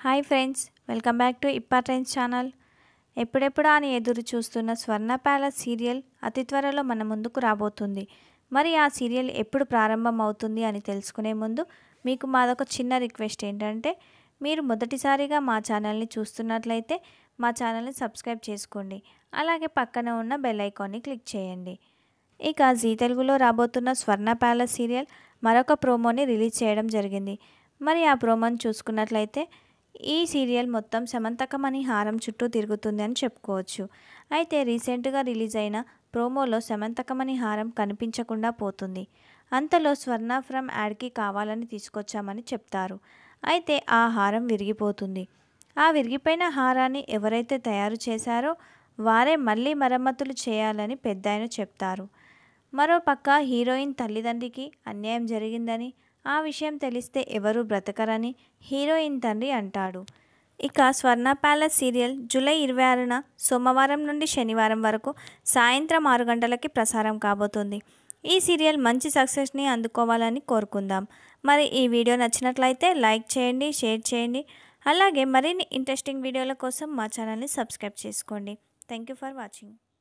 hi friends welcome back to ఇప్పా trends channel ఎప్పుడెప్పుడా అని ఎదురు చూస్తున్న స్వర్ణ ప్యాలెస్ సీరియల్ అతి త్వరలో మన ముందుకు రాబోతుంది మరి ఆ సీరియల్ ఎప్పుడు ప్రారంభం అవుతుంది అని తెలుసుకునే ముందు మీకు మాదొక చిన్న రిక్వెస్ట్ ఏంటంటే మీరు మొదటిసారిగా మా ఛానల్ని చూస్తున్నట్లయితే మా ఛానల్ని సబ్స్క్రైబ్ చేసుకోండి అలాగే పక్కన ఉన్న బెల్ ఐకాన్ని క్లిక్ చేయండి ఇక జీ తెలుగులో రాబోతున్న స్వర్ణ ప్యాలెస్ సీరియల్ మరొక ప్రోమోని రిలీజ్ చేయడం జరిగింది మరి ఆ ప్రోమోని చూసుకున్నట్లయితే ఈ సీరియల్ మొత్తం సమంతకమణి హారం చుట్టూ తిరుగుతుంది అని చెప్పుకోవచ్చు అయితే రీసెంట్గా రిలీజ్ అయిన ప్రోమోలో సమంతకమణి హారం కనిపించకుండా పోతుంది అంతలో స్వర్ణ ఫ్రమ్ యాడ్కి కావాలని తీసుకొచ్చామని చెప్తారు అయితే ఆ హారం విరిగిపోతుంది ఆ విరిగిపోయిన హారాన్ని ఎవరైతే తయారు చేశారో వారే మళ్ళీ మరమ్మతులు చేయాలని పెద్దాయన చెప్తారు మరోపక్క హీరోయిన్ తల్లిదండ్రికి అన్యాయం జరిగిందని ఆ విషయం తెలిస్తే ఎవరు బ్రతకరని హీరోయిన్ తండ్రి అంటాడు ఇక స్వర్ణ ప్యాలెస్ సీరియల్ జూలై ఇరవై ఆరున సోమవారం నుండి శనివారం వరకు సాయంత్రం ఆరు గంటలకి ప్రసారం కాబోతుంది ఈ సీరియల్ మంచి సక్సెస్ని అందుకోవాలని కోరుకుందాం మరి ఈ వీడియో నచ్చినట్లయితే లైక్ చేయండి షేర్ చేయండి అలాగే మరిన్ని ఇంట్రెస్టింగ్ వీడియోల కోసం మా ఛానల్ని సబ్స్క్రైబ్ చేసుకోండి థ్యాంక్ యూ ఫర్ వాచింగ్